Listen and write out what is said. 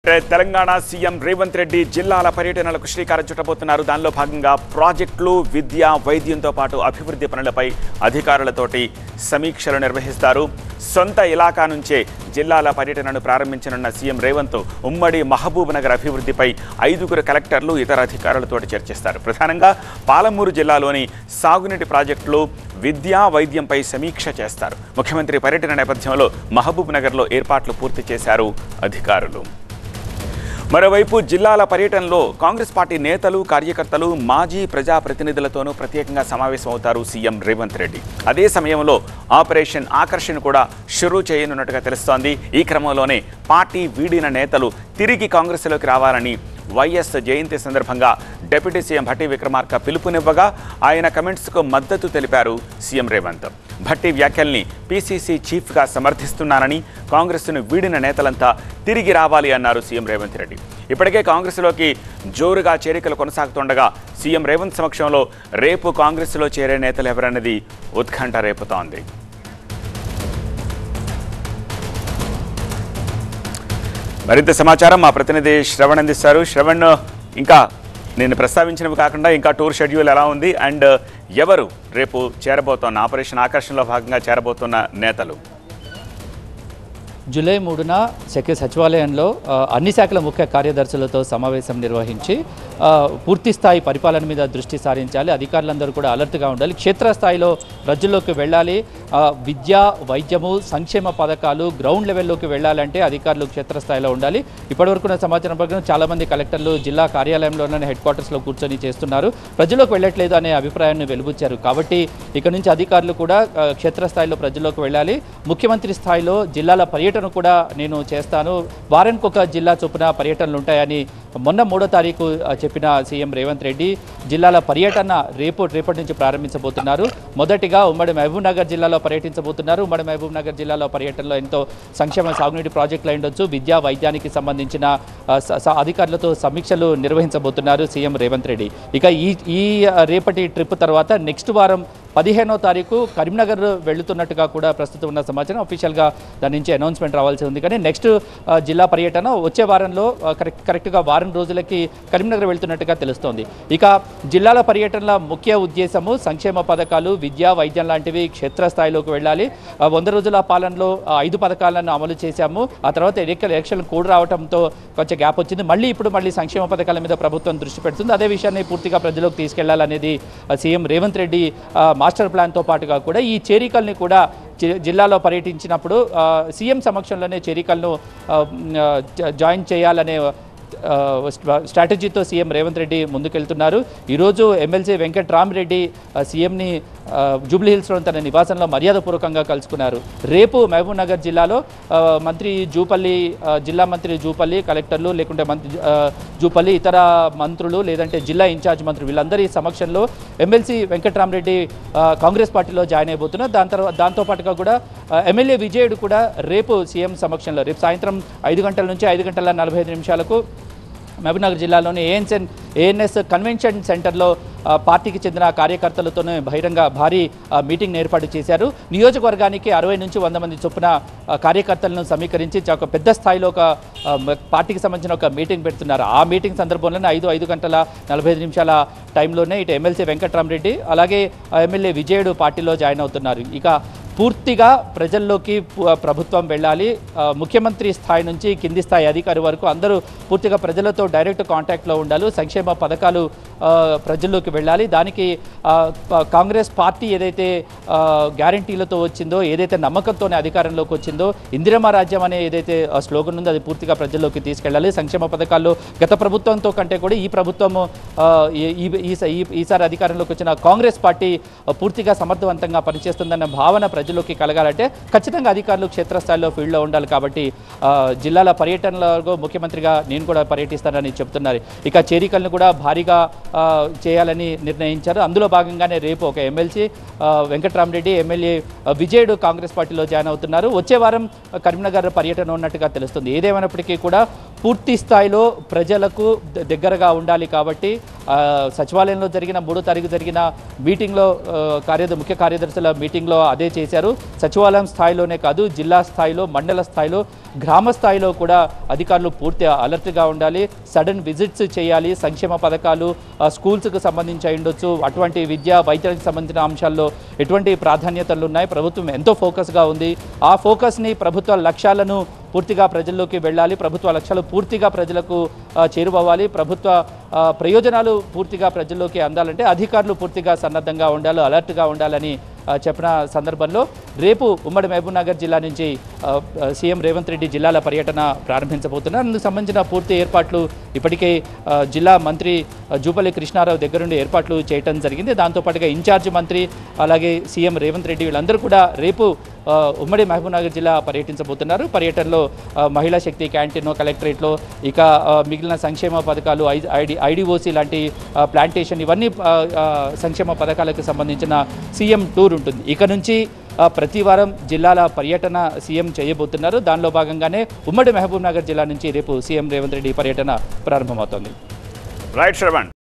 Telangana CM Revanth Reddy జిల్లాల పర్యటనలకు శ్రీకారం చుట్టబోతున్నారు దానిలో భాగంగా ప్రాజెక్టులు విద్య వైద్యంతో పాటు అభివృద్ధి పనులపై అధికారులతోటి సమీక్షలు నిర్వహిస్తారు సొంత ఇలాకా నుంచే జిల్లాల పర్యటనను ప్రారంభించనున్న సీఎం రేవంత్ ఉమ్మడి మహబూబ్ నగర్ అభివృద్ధిపై ఐదుగురు కలెక్టర్లు ఇతర అధికారులతోటి చర్చిస్తారు ప్రధానంగా పాలమూరు జిల్లాలోని సాగునీటి ప్రాజెక్టులు విద్యా వైద్యంపై సమీక్ష చేస్తారు ముఖ్యమంత్రి పర్యటన నేపథ్యంలో మహబూబ్ నగర్లో ఏర్పాట్లు పూర్తి చేశారు అధికారులు మరోవైపు జిల్లాల పర్యటనలో కాంగ్రెస్ పార్టీ నేతలు కార్యకర్తలు మాజీ ప్రజాప్రతినిధులతోనూ ప్రత్యేకంగా సమావేశమవుతారు సీఎం రేవంత్ రెడ్డి అదే సమయంలో ఆపరేషన్ ఆకర్షణ కూడా షురూ చేయనున్నట్టుగా తెలుస్తోంది ఈ క్రమంలోనే పార్టీ వీడిన నేతలు తిరిగి కాంగ్రెస్లోకి రావాలని వైఎస్ జయంతి సందర్భంగా డిప్యూటీ సీఎం భట్టి విక్రమార్క పిలుపునివ్వగా ఆయన కమెంట్స్కు మద్దతు తెలిపారు సీఎం రేవంత్ భట్టి వ్యాఖ్యల్ని పీసీసీ చీఫ్గా సమర్థిస్తున్నానని కాంగ్రెస్ను వీడిన నేతలంతా తిరిగి రావాలి అన్నారు సీఎం రేవంత్ రెడ్డి ఇప్పటికే కాంగ్రెస్లోకి జోరుగా చేరికలు కొనసాగుతుండగా సీఎం రేవంత్ సమక్షంలో రేపు కాంగ్రెస్లో చేరే నేతలు ఎవరన్నది ఉత్కంఠ రేపుతోంది మరింత సమాచారం మా ప్రతినిధి శ్రవణ్ అందిస్తారు శ్రవణ్ ఇంకా నేను ప్రస్తావించినవి కాకుండా ఇంకా టూర్ షెడ్యూల్ ఎలా ఉంది అండ్ ఎవరు రేపు చేరబోతోన్న ఆపరేషన్ ఆకర్షణలో భాగంగా చేరబోతున్న నేతలు జూలై మూడున సెక్ర సచివాలయంలో ఆ, అన్ని శాఖల ముఖ్య కార్యదర్శులతో సమావేశం నిర్వహించి ఆ, పూర్తి స్థాయి పరిపాలన మీద దృష్టి సారించాలి అధికారులందరూ కూడా అలర్ట్గా ఉండాలి క్షేత్రస్థాయిలో ప్రజల్లోకి వెళ్ళాలి ఆ, విద్య వైద్యము సంక్షేమ పథకాలు గ్రౌండ్ లెవెల్లోకి వెళ్ళాలంటే అధికారులు క్షేత్రస్థాయిలో ఉండాలి ఇప్పటివరకు ఉన్న సమాచారం ప్రకారం చాలామంది కలెక్టర్లు జిల్లా కార్యాలయంలోనే హెడ్ క్వార్టర్స్లో కూర్చొని చేస్తున్నారు ప్రజల్లోకి వెళ్ళట్లేదు అనే అభిప్రాయాన్ని వెలుబుచ్చారు కాబట్టి ఇక నుంచి అధికారులు కూడా ఆ, క్షేత్రస్థాయిలో ప్రజల్లోకి వెళ్ళాలి ముఖ్యమంత్రి స్థాయిలో జిల్లాల పర్యటన కూడా నేను చేస్తాను వారానికి ఒక జిల్లా చొప్పున పర్యటనలు ఉంటాయని మొన్న మూడో తారీఖు ఆ, చెప్పిన సీఎం రేవంత్ రెడ్డి జిల్లాల పర్యటన రేపు రేపటి నుంచి ప్రారంభించబోతున్నారు మొదటిగా ఉమ్మడి మహబూబ్ నగర్ జిల్లాలో పర్యటించబోతున్నారు ఉమ్మడి మహబూబ్ నగర్ జిల్లాలో పర్యటనలో ఎంతో సంక్షేమ సాగునీటి ప్రాజెక్టులు ఉండొచ్చు విద్యా వైద్యానికి సంబంధించిన ఆ, స- స- అధికారులతో సమీక్షలు నిర్వహించబోతున్నారు సీఎం రేవంత్ రెడ్డి ఇక ఈ ఈ ఆ, రేపటి ట్రిప్ తర్వాత నెక్స్ట్ వారం పదిహేనో తారీఖు కరీంనగర్ వెళుతున్నట్టుగా కూడా ప్రస్తుతం ఉన్న సమాచారం అఫీషియల్గా దాని నుంచి అనౌన్స్మెంట్ రావాల్సి ఉంది కానీ నెక్స్ట్ ఆ, జిల్లా పర్యటన వచ్చే వారంలో ఆ, కరెక్ట్ కరెక్ట్గా వారం రోజులకి కరీంనగర్ వెళ్తున్నట్టుగా తెలుస్తోంది ఇక జిల్లాల పర్యటనల ముఖ్య ఉద్దేశము సంక్షేమ పథకాలు విద్య వైద్యం లాంటివి క్షేత్రస్థాయిలోకి వెళ్ళాలి ఆ, వంద రోజుల పాలనలో ఆ, ఐదు పథకాలను అమలు చేశాము ఆ తర్వాత ఎన్నికల ఎలక్షన్ కూడా రావడంతో కొంచెం గ్యాప్ వచ్చింది మళ్ళీ ఇప్పుడు మళ్ళీ సంక్షేమ పథకాల మీద ప్రభుత్వం దృష్టి పెడుతుంది అదే విషయాన్ని పూర్తిగా ప్రజలకు తీసుకెళ్లాలనేది ఆ, సీఎం రేవంత్ రెడ్డి ఆ, మాస్టర్ ప్లాన్తో పాటుగా కూడా ఈ చేరికల్ని కూడా జి- జిల్లాలో పర్యటించినప్పుడు ఆ, సీఎం సమక్షంలోనే చేరికలను ఆ, ఆ, జ- జాయిన్ చేయాలనే ఆ, స్ట్రా- స్ట్రాటజీతో సీఎం రేవంత్ రెడ్డి ముందుకెళ్తున్నారు ఈరోజు ఎమ్మెల్సీ వెంకట్రామరెడ్డి ఆ, సీఎంని ఆ, జూబ్లీ హిల్స్లో తన నివాసంలో మర్యాదపూర్వకంగా కలుసుకున్నారు రేపు మహబూబ్ నగర్ జిల్లాలో ఆ, మంత్రి జూపల్లి ఆ, జిల్లా మంత్రి జూపల్లి కలెక్టర్లు లేకుంటే మంత్రి ఆ, జూపల్లి ఇతర మంత్రులు లేదంటే జిల్లా ఇన్ఛార్జ్ మంత్రులు వీళ్ళందరి సమక్షంలో ఎమ్మెల్సీ వెంకట్రామరెడ్డి ఆ, కాంగ్రెస్ పార్టీలో జాయిన్ అయిపోతున్నారు దాని తర్వాత దాంతోపాటుగా కూడా ఆ, ఎమ్మెల్యే విజయుడు కూడా రేపు సీఎం సమక్షంలో రేపు సాయంత్రం ఐదు గంటల నుంచి ఐదు గంటల నలభై ఐదు నిమిషాలకు మహబూబ్నగర్ జిల్లాలోని ఏఎన్ఎన్ ఏఎన్ఎస్ కన్వెన్షన్ సెంటర్లో ఆ, పార్టీకి చెందిన కార్యకర్తలతోనే బహిరంగ భారీ ఆ, మీటింగ్ ఏర్పాటు చేశారు నియోజకవర్గానికి అరవై నుంచి వంద మంది చొప్పున ఆ, కార్యకర్తలను సమీకరించి చ- ఒక పెద్ద స్థాయిలో ఒక ఆ, మ- పార్టీకి సంబంధించిన ఒక మీటింగ్ పెడుతున్నారు ఆ మీటింగ్ సందర్భంలోనే ఐదు ఐదు గంటల నలభై ఐదు నిమిషాల టైంలోనే ఇటు ఎమ్మెల్సీ వెంకట్రామరెడ్డి అలాగే ఆ, ఎమ్మెల్యే విజయుడు పార్టీలో జాయిన్ అవుతున్నారు ఇక పూర్తిగా ప్రజల్లోకి పు- ప్రభుత్వం వెళ్ళాలి ఆ, ముఖ్యమంత్రి స్థాయి నుంచి కింది స్థాయి అధికారి వరకు అందరూ పూర్తిగా ప్రజలతో డైరెక్ట్ కాంటాక్ట్లో ఉండాలి సంక్షేమ పథకాలు ఆ, ప్రజల్లోకి వెళ్ళాలి దానికి ఆ, ప- కాంగ్రెస్ పార్టీ ఏదైతే ఆ, గ్యారంటీలతో వచ్చిందో ఏదైతే నమ్మకంతోనే అధికారంలోకి వచ్చిందో ఇందిరమ్మ రాజ్యం అనే ఏదైతే ఆ, స్లోగన్ ఉందో అది పూర్తిగా ప్రజల్లోకి తీసుకెళ్ళాలి సంక్షేమ పథకాల్లో గత ప్రభుత్వంతో కంటే కూడా ఈ ప్రభుత్వం ఆ, ఈ- ఈ- ఈ- ఈ- ఈసారి అధికారంలోకి వచ్చిన కాంగ్రెస్ పార్టీ ఆ, పూర్తిగా సమర్థవంతంగా పనిచేస్తుందన్న భావన ప్రజల్లోకి కలగాలంటే ఖచ్చితంగా అధికారులు క్షేత్రస్థాయిలో ఫీల్డ్లో ఉండాలి కాబట్టి ఆ, జిల్లాల పర్యటనలో ముఖ్యమంత్రిగా నేను కూడా పర్యటిస్తానని చెప్తున్నారు ఇక చేరికలను కూడా భారీగా ఆ, చేయాలని నిర్ణయించారు అందులో భాగంగానే రేపు ఒక ఎమ్మెల్సీ వెంకట్రామరెడ్డి ఎమ్మెల్యే ఆ, విజయుడు కాంగ్రెస్ పార్టీలో జాయిన్ అవుతున్నారు వచ్చే వారం ఆ, కరీంనగర్ పర్యటన ఉన్నట్టుగా తెలుస్తుంది ఏదేమైనప్పటికీ కూడా పూర్తి స్థాయిలో ప్రజలకు ద- దగ్గరగా ఉండాలి కాబట్టి ఆ, సచివాలయంలో జరిగిన మూడో తారీఖు జరిగిన మీటింగ్లో ఆ, కార్యద ముఖ్య కార్యదర్శుల మీటింగ్లో అదే చేశారు సచివాలయం స్థాయిలోనే కాదు జిల్లా స్థాయిలో మండల స్థాయిలో గ్రామ స్థాయిలో కూడా అధికారులు పూర్తి అలర్ట్గా ఉండాలి సడన్ విజిట్స్ చేయాలి సంక్షేమ పథకాలు ఆ, స్కూల్స్కి సంబంధించి అయి ఉండొచ్చు అటువంటి విద్య వైద్యానికి సంబంధించిన అంశాల్లో ఎటువంటి ప్రాధాన్యతలు ఉన్నాయి ప్రభుత్వం ఎంతో ఫోకస్గా ఉంది ఆ ఫోకస్ని ప్రభుత్వ లక్ష్యాలను పూర్తిగా ప్రజల్లోకి వెళ్ళాలి ప్రభుత్వ లక్ష్యాలు పూర్తిగా ప్రజలకు ఆ, చేరువవ్వాలి ప్రభుత్వ ఆ, ప్రయోజనాలు పూర్తిగా ప్రజల్లోకి అందాలంటే అధికారులు పూర్తిగా సన్నద్ధంగా ఉండాలి అలర్ట్గా ఉండాలని ఆ, చెప్పిన సందర్భంలో రేపు ఉమ్మడి మహబూబ్ నగర్ జిల్లా నుంచి ఆ, ఆ, సీఎం రేవంత్ రెడ్డి జిల్లాల పర్యటన ప్రారంభించబోతున్నారు అందుకు సంబంధించిన పూర్తి ఏర్పాట్లు ఇప్పటికే ఆ, జిల్లా మంత్రి ఆ, జూపల్లి కృష్ణారావు దగ్గర నుండి ఏర్పాట్లు చేయటం జరిగింది దాంతోపాటుగా ఇన్ఛార్జ్ మంత్రి అలాగే సీఎం రేవంత్ రెడ్డి వీళ్ళందరూ కూడా రేపు ఆ, ఉమ్మడి మహబూబ్ నగర్ జిల్లా పర్యటించబోతున్నారు పర్యటనలో ఆ, మహిళా శక్తి క్యాంటీన్ కలెక్టరేట్లో ఇక ఆ, మిగిలిన సంక్షేమ పథకాలు ఐ- ఐడి ఐడిఓసి లాంటి ఆ, ప్లాంటేషన్ ఇవన్నీ ఆ, ఆ, సంక్షేమ పథకాలకు సంబంధించిన సీఎం టూర్ ఉంటుంది ఇక నుంచి ఆ, ప్రతి వారం జిల్లాల పర్యటన సీఎం చేయబోతున్నారు దానిలో భాగంగానే ఉమ్మడి మహబూబ్ నగర్ జిల్లా నుంచి రేపు సీఎం రేవంత్ రెడ్డి పర్యటన ప్రారంభమవుతోంది రైట్ శ్రవణ్